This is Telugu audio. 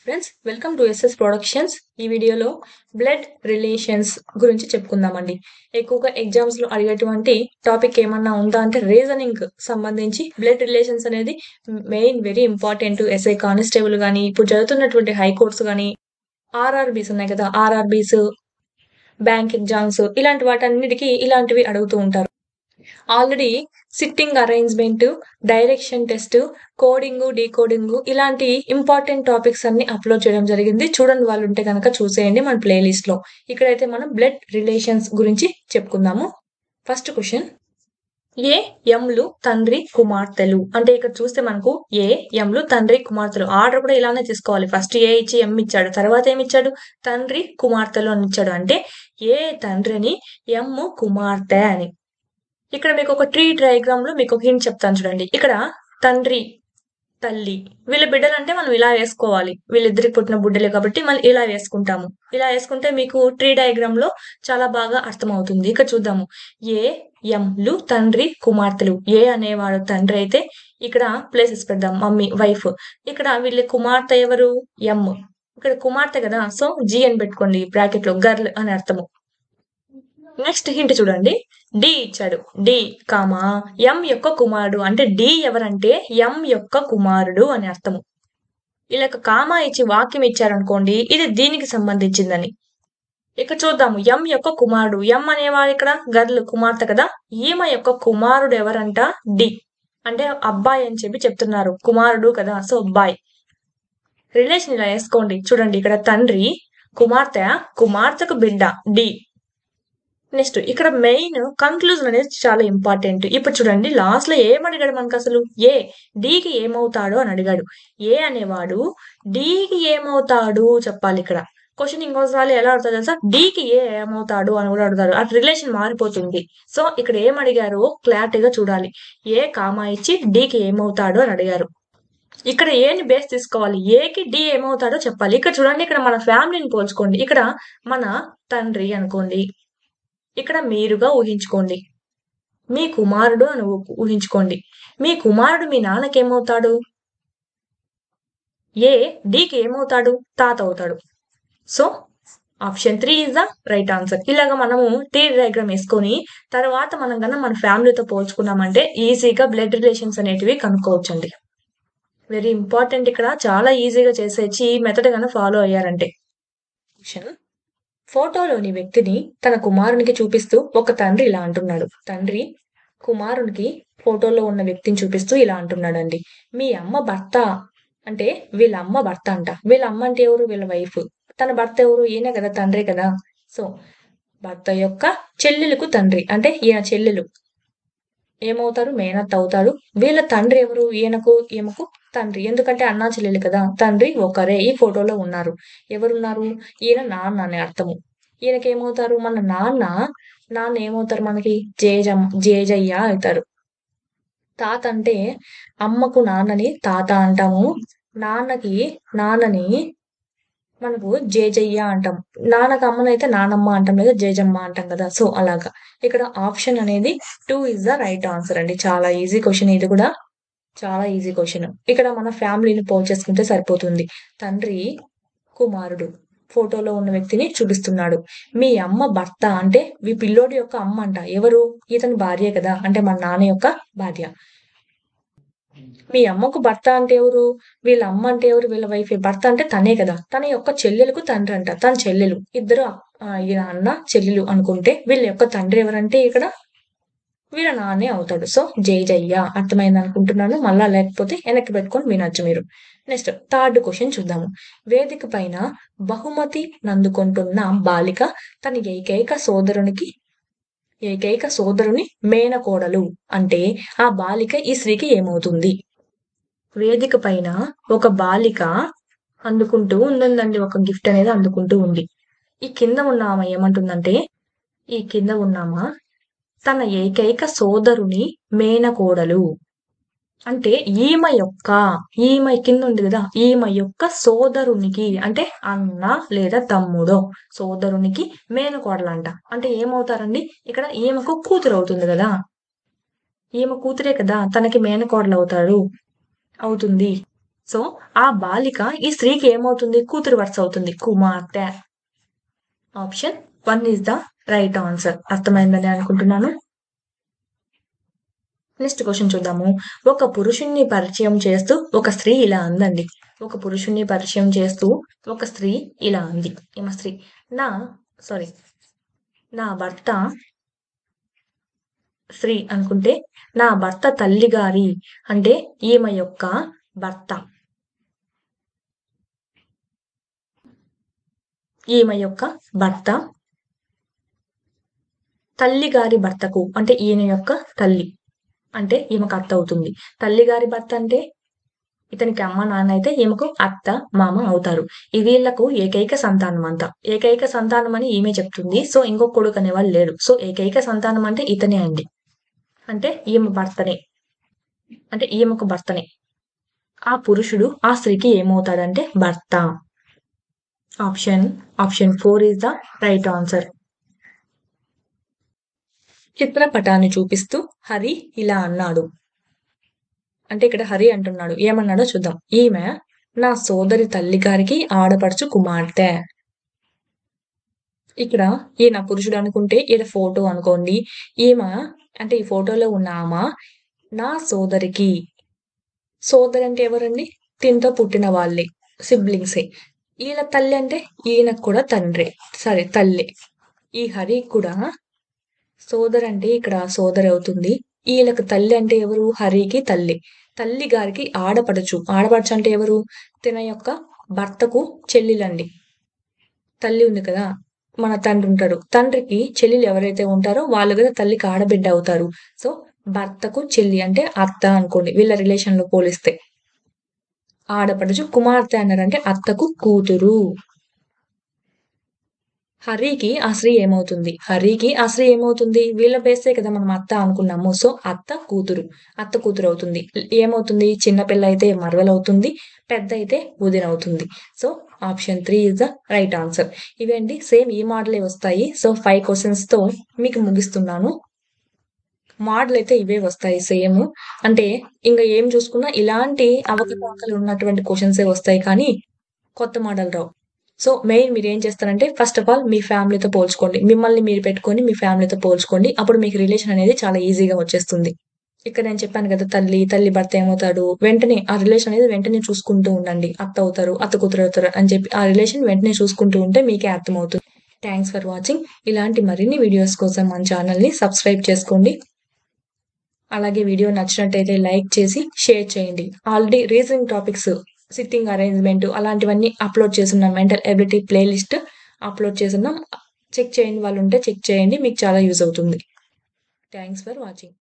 friends welcome to SS productions ఈ వీడియోలో బ్లడ్ రిలేషన్స్ గురించి చెప్పుకుందామండి ఎక్కువగా ఎగ్జామ్స్ లో అడిగేటువంటి టాపిక్ ఏమన్నా ఉందా అంటే రీజనింగ్ సంబంధించి బ్లడ్ రిలేషన్స్ అనేది main very important SI constable కానీ ఇప్పుడు జరుగుతున్నటువంటి హైకోర్ట్స్ కానీ ఆర్ఆర్బీస్ ఉన్నాయి కదా ఆర్ఆర్బీస్ బ్యాంక్ ఎగ్జామ్స్ ఇలాంటి వాటన్నిటికీ ఇలాంటివి అడుగుతూ ఉంటారు already sitting arrangement direction test coding decoding ఇలాంటి ఇంపార్టెంట్ టాపిక్స్ అన్ని అప్లోడ్ చేయడం జరిగింది చూడండి వాళ్ళు ఉంటే కనుక చూసేయండి మన ప్లేలిస్ట్ లో ఇక్కడైతే మనం బ్లడ్ రిలేషన్స్ గురించి చెప్పుకుందాము ఫస్ట్ క్వశ్చన్ ఏ ఎంలు తండ్రి కుమార్తెలు అంటే ఇక్కడ చూస్తే మనకు ఏ ఎంలు తండ్రి కుమార్తెలు ఆర్డర్ కూడా ఇలానే తీసుకోవాలి ఫస్ట్ ఏ ఇచ్చి ఎం ఇచ్చాడు తర్వాత ఏమి ఇచ్చాడు తండ్రి కుమార్తెలు అని ఇచ్చాడు అంటే ఏ తండ్రిని ఎం కుమార్తె అని ఇక్కడ మీకు ఒక ట్రీ డయాగ్రామ్ లో మీకు ఒక హింట్ చెప్తాను చూడండి ఇక్కడ తండ్రి తల్లి వీళ్ళ బిడ్డలు అంటే మనం ఇలా వేసుకోవాలి వీళ్ళిద్దరికి పుట్టిన బుడ్డలే కాబట్టి మనం ఇలా వేసుకుంటాము ఇలా వేసుకుంటే మీకు ట్రీ డయాగ్రామ్ లో చాలా బాగా అర్థమవుతుంది ఇక్కడ చూద్దాము ఏ ఎంలు తండ్రి కుమార్తెలు ఏ అనేవాడు తండ్రి అయితే ఇక్కడ ప్లేసెస్ పెడదాం మమ్మీ వైఫ్ ఇక్కడ వీళ్ళ కుమార్తె ఎవరు ఎం ఇక్కడ కుమార్తె కదా సో జి అని పెట్టుకోండి బ్రాకెట్ లో గర్ల్ అని అర్థము నెక్స్ట్ హింట్ చూడండి డి ఇచ్చాడు డి కామా ఎం యొక్క కుమారుడు అంటే డి ఎవరంటే ఎం యొక్క కుమారుడు అని అర్థము ఇలా కామా ఇచ్చి వాక్యం ఇచ్చారనుకోండి ఇది దీనికి సంబంధించిందని ఇక చూద్దాము ఎం యొక్క కుమారుడు ఎం అనేవాడు ఇక్కడ గర్ల్ కుమార్తె కదా ఈమె యొక్క కుమారుడు ఎవరంట డి అంటే అబ్బాయి అని చెప్పి చెప్తున్నారు కుమారుడు కదా సో అబ్బాయి రిలేషన్ ఇలా వేసుకోండి చూడండి ఇక్కడ తండ్రి కుమార్తె కుమార్తెకు బిడ్డ డి నెక్స్ట్ ఇక్కడ మెయిన్ కంక్లూజన్ అనేది చాలా ఇంపార్టెంట్ ఇప్పుడు చూడండి లాస్ట్ లో ఏమడిగాడు మనకు అసలు ఏ డికి ఏమవుతాడు అని అడిగాడు ఏ అనేవాడు డికి ఏమవుతాడు చెప్పాలి ఇక్కడ క్వశ్చన్ ఇంకోసారి ఎలా అడుగుతుంది తెలుసా డికి ఏ ఏమవుతాడు అని కూడా అడుగుతారు అటు రిలేషన్ మారిపోతుంది సో ఇక్కడ ఏం అడిగారో క్లారిటీగా చూడాలి ఏ కామా ఇచ్చి డికి ఏమవుతాడు అని అడిగారు ఇక్కడ ఏని బేస్ తీసుకోవాలి ఏకి డి ఏమవుతాడో చెప్పాలి ఇక్కడ చూడండి ఇక్కడ మన ఫ్యామిలీని పోల్చుకోండి ఇక్కడ మన తండ్రి అనుకోండి ఇక్కడ మీరుగా ఊహించుకోండి మీ కుమారుడు అని ఊ- ఊహించుకోండి మీ కుమారుడు మీ నాన్నకి ఏమవుతాడు ఏ డికి ఏమవుతాడు తాత అవుతాడు so option three is the right answer ఇలాగ మనము టీ డయాగ్రామ్ వేసుకొని తర్వాత మనం కన్నా మన ఫ్యామిలీతో పోల్చుకున్నామంటే ఈజీగా బ్లడ్ రిలేషన్స్ అనేటివి కనుక్కోవచ్చండి వెరీ ఇంపార్టెంట్ ఇక్కడ చాలా ఈజీగా చేసేసి ఈ మెథడ్ కన్నా ఫాలో అయ్యారంటే క్వశ్చన్ ఫోటోలోని వ్యక్తిని తన కుమారునికి చూపిస్తూ ఒక తండ్రి ఇలా అంటున్నాడు తండ్రి కుమారునికి ఫోటోలో ఉన్న వ్యక్తిని చూపిస్తూ ఇలా అంటున్నాడండి మీ అమ్మ భర్త అంటే వీళ్ళ అమ్మ భర్త అంట వీళ్ళ అమ్మ అంటే ఎవరు వీళ్ళ వైఫ్ తన భర్త ఎవరు ఈయన కదా తండ్రి కదా సో భర్త యొక్క చెల్లెలకు తండ్రి అంటే ఈయన చెల్లెలు ఏమవుతారు మేనత్త అవుతాడు వీళ్ళ తండ్రి ఎవరు ఈయనకు ఈమెకు తండ్రి ఎందుకంటే అన్నా చెల్లెలు కదా తండ్రి ఒకరే ఈ ఫోటోలో ఉన్నారు ఎవరున్నారు ఈయన నాన్న అనే అర్థము ఈయనకి ఏమవుతారు మన నాన్న నాన్న ఏమవుతారు మనకి జేజమ్మ జేజయ్య అవుతారు తాత అంటే అమ్మకు నాన్నని తాత అంటాము నాన్నకి నాన్నని మనకు జేజయ్య అంటాం నాన్నకు అమ్మనైతే నానమ్మ అంటాం లేదా జేజమ్మ అంటాం కదా సో అలాగా ఇక్కడ ఆప్షన్ అనేది two is the right answer అండి చాలా ఈజీ క్వశ్చన్ ఇది కూడా చాలా ఈజీ క్వశ్చన్ ఇక్కడ మన ఫ్యామిలీని పోల్ చేసుకుంటే సరిపోతుంది తండ్రి కుమారుడు ఫోటోలో ఉన్న వ్యక్తిని చూపిస్తున్నాడు మీ అమ్మ భర్త అంటే మీ పిల్లోడి యొక్క అమ్మ అంట ఎవరు ఇతని భార్య కదా అంటే మన నాన్న యొక్క భార్య మీ అమ్మకు భర్త అంటే ఎవరు వీళ్ళ అమ్మ అంటే ఎవరు వీళ్ళ వైఫ్ భర్త అంటే తనే కదా తన యొక్క చెల్లెలకు తండ్రి అంట తన చెల్లెలు ఇద్దరు ఆ, ఈయన అన్న చెల్లెలు అనుకుంటే వీళ్ళ యొక్క తండ్రి ఎవరంటే ఇక్కడ వీళ్ళ నాన్నే అవుతాడు సో జై జయ్య అర్థమైంది అనుకుంటున్నాను మళ్ళా లేకపోతే వెనక్కి పెట్టుకొని వినొచ్చు మీరు నెక్స్ట్ థర్డ్ క్వశ్చన్ చూద్దాము వేదిక పైన బహుమతి నందుకుంటున్న బాలిక తన ఏకైక సోదరునికి ఏకైక సోదరుని మేనకోడలు అంటే ఆ బాలిక ఈ స్త్రీకి ఏమవుతుంది వేదిక పైన ఒక బాలిక అందుకుంటూ ఉందండి ఒక గిఫ్ట్ అనేది అందుకుంటూ ఉంది ఈ కింద ఉన్న ఆమె ఏమంటుందంటే ఈ కింద ఉన్నామా తన ఏకైక సోదరుని మేనకోడలు అంటే ఈమె యొక్క ఈమె కింద ఉంది కదా ఈమె యొక్క సోదరునికి అంటే అన్న లేదా తమ్ముడో సోదరునికి మేనకోడలంట అంటే ఏమవుతారండి ఇక్కడ ఈమెకు కూతురు అవుతుంది కదా ఈమె కూతురే కదా తనకి మేనకోడలు అవుతాడు అవుతుంది సో ఆ బాలిక ఈ స్త్రీకి ఏమవుతుంది కూతురు వరుస అవుతుంది కుమార్తె option one is the right answer అర్థమైందని అనుకుంటున్నాను నెక్స్ట్ క్వశ్చన్ చూద్దాము ఒక పురుషుణ్ణి పరిచయం చేస్తూ ఒక స్త్రీ ఇలా అందండి ఒక పురుషుణ్ణి పరిచయం చేస్తూ ఒక స్త్రీ ఇలా అంది ఏమ స్త్రీ నా సారీ నా భర్త స్త్రీ అనుకుంటే నా భర్త తల్లి గారి అంటే ఈమె యొక్క భర్త ఈమె యొక్క భర్త తల్లి గారి భర్తకు అంటే ఈయన యొక్క తల్లి అంటే ఈమెకు అత్త అవుతుంది తల్లి గారి భర్త అంటే ఇతనికి అమ్మ నాన్న అయితే ఈమెకు అత్త మామ అవుతారు ఈ వీళ్లకు ఏకైక సంతానం అంట ఏకైక సంతానం అని ఈమె చెప్తుంది సో ఇంకొక కొడుకు అనేవాళ్ళు లేడు సో ఏకైక సంతానం అంటే ఇతనే అండి అంటే ఈమె భర్తనే అంటే ఈమెకు భర్తనే ఆ పురుషుడు ఆ స్త్రీకి ఏమవుతాడంటే భర్త option option four is the right answer చిత్రపటాన్ని చూపిస్తూ హరి ఇలా అన్నాడు అంటే ఇక్కడ హరి అంటున్నాడు ఏమన్నాడో చూద్దాం ఈమె నా సోదరి తల్లి గారికి ఆడపడుచు కుమార్తె ఇక్కడ ఈయన పురుషుడు అనుకుంటే ఈయన ఫోటో అనుకోండి ఈమె అంటే ఈ ఫోటోలో ఉన్న ఆమె నా సోదరికి సోదరి అంటే ఎవరండి తింతో పుట్టిన వాళ్ళే సిబ్లింగ్సే ఈయన తల్లి అంటే ఈయనకు కూడా తండ్రి సరే తల్లి ఈ హరి కూడా సోదరు అంటే ఇక్కడ సోదరి అవుతుంది ఈయనకు తల్లి అంటే ఎవరు హరికి తల్లి తల్లి గారికి ఆడపడచు ఆడపడచు అంటే ఎవరు తిన యొక్క భర్తకు చెల్లెలండి తల్లి ఉంది కదా మన తండ్రి ఉంటాడు తండ్రికి చెల్లెలు ఎవరైతే ఉంటారో వాళ్ళు కదా తల్లికి ఆడబిడ్డ అవుతారు సో భర్తకు చెల్లి అంటే అత్త అనుకోండి వీళ్ళ రిలేషన్ లో పోలిస్తే ఆడపడుచు కుమార్తె అన్నారంటే అత్తకు కూతురు హరికి ఆ స్త్రీ ఏమవుతుంది హరికి ఆ స్త్రీ ఏమవుతుంది వీళ్ళ బేస్తే కదా మనం అత్త అనుకున్నాము సో అత్త కూతురు అత్త కూతురు అవుతుంది ఏమవుతుంది చిన్న పిల్ల అయితే మరవలు అవుతుంది పెద్ద అయితే ఉదిన అవుతుంది so option three is the right answer ఇవేంటి సేమ్ ఈ మోడలే వస్తాయి సో ఫైవ్ క్వశ్చన్స్ తో మీకు ముగిస్తున్నాను మోడల్ అయితే ఇవే వస్తాయి సేమ్ అంటే ఇంకా ఏం చూసుకున్నా ఇలాంటి అవకతవకలు ఉన్నటువంటి క్వశ్చన్సే వస్తాయి కానీ కొత్త మోడల్ రావు సో మెయిన్ మీరు ఏం చేస్తారంటే ఫస్ట్ ఆఫ్ ఆల్ మీ ఫ్యామిలీతో పోల్చుకోండి మిమ్మల్ని మీరు పెట్టుకొని మీ ఫ్యామిలీతో పోల్చుకోండి అప్పుడు మీకు రిలేషన్ అనేది చాలా ఈజీగా వచ్చేస్తుంది ఇక్కడ నేను చెప్పాను కదా తల్లి తల్లి భర్త ఏమవుతాడు వెంటనే ఆ రిలేషన్ అనేది వెంటనే చూసుకుంటూ ఉండండి అత్త అవుతారు అత్త కూతురు అవుతారు అని చెప్పి ఆ రిలేషన్ వెంటనే చూసుకుంటూ ఉంటే మీకే అర్థమవుతుంది థ్యాంక్స్ ఫర్ వాచింగ్ ఇలాంటి మరిన్ని వీడియోస్ కోసం మన ఛానల్ని సబ్స్క్రైబ్ చేసుకోండి అలాగే వీడియో నచ్చినట్టయితే లైక్ చేసి షేర్ చేయండి already reasoning topics sitting arrangement అలాంటివన్నీ అప్లోడ్ చేస్తున్నాం మెంటల్ ఎబిలిటీ ప్లేలిస్ట్ అప్లోడ్ చేస్తున్నాం చెక్ చేయండి వాళ్ళు ఉంటే చెక్ చేయండి మీకు చాలా యూజ్ అవుతుంది థ్యాంక్స్ ఫర్ వాచింగ్